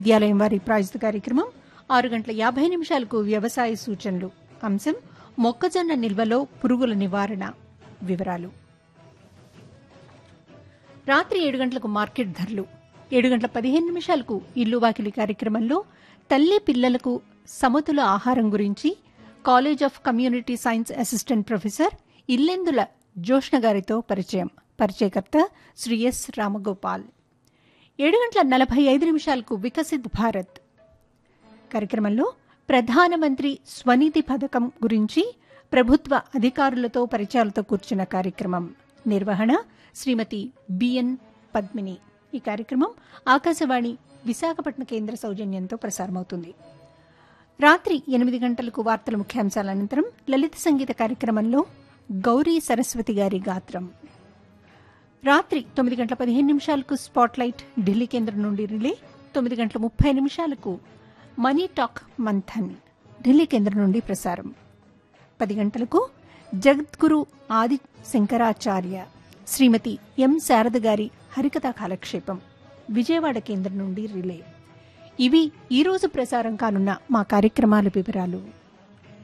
విద్యాలయం వారి ప్రాయోజిత కార్యక్రమం ఆరు గంటల యాభై నిమిషాలకు వ్యవసాయ సూచనలు అంశం మొక్కజొన్న నిల్వలో పురుగుల నివారణ వివరాలు రాత్రి ఏడు గంటలకు మార్కెట్ ధరలు ఏడు గంటల పదిహేను నిమిషాలకు ఇల్లు వాకిలి కార్యక్రమంలో తల్లి పిల్లలకు సమతుల ఆహారం గురించి college of community science assistant professor Illendula Joshna గారితో పరిచయం పరిచయకర్త శ్రీ ఎస్ రామగోపాల్ ఏడు గంటల నలభై ఐదు నిమిషాలకు వికసిత్ భారత్ కార్యక్రమంలో ప్రధానమంత్రి స్వనిధి పథకం గురించి ప్రభుత్వ అధికారులతో పరిచయాలతో కూర్చున్న కార్యక్రమం నిర్వహణ శ్రీమతి బిఎన్ పద్మిని ఈ కార్యక్రమం ఆకాశవాణి విశాఖపట్నం కేంద్ర సౌజన్యంతో ప్రసారమవుతుంది రాత్రి ఎనిమిది గంటలకు వార్తల ముఖ్యాంశాల అనంతరం లలిత సంగీత కార్యక్రమంలో గౌరీ సరస్వతి గారి గాత్రం రాత్రి తొమ్మిది గంటల పదిహేను నిమిషాలకు స్పాట్లైట్ ఢిల్లీ కేంద్రం నుండి రిలే తొమ్మిది గంటల ముప్పై నిమిషాలకు మనీ టాక్ మంథన్ ఢిల్లీ కేంద్రం నుండి ప్రసారం పది గంటలకు జగద్గురు ఆది శంకరాచార్య శ్రీమతి ఎం శారద గారి హరికథా కాలక్షేపం విజయవాడ కేంద్రం నుండి రిలే ఇవి ఈరోజు ప్రసారం కానున్న మా కార్యక్రమాల వివరాలు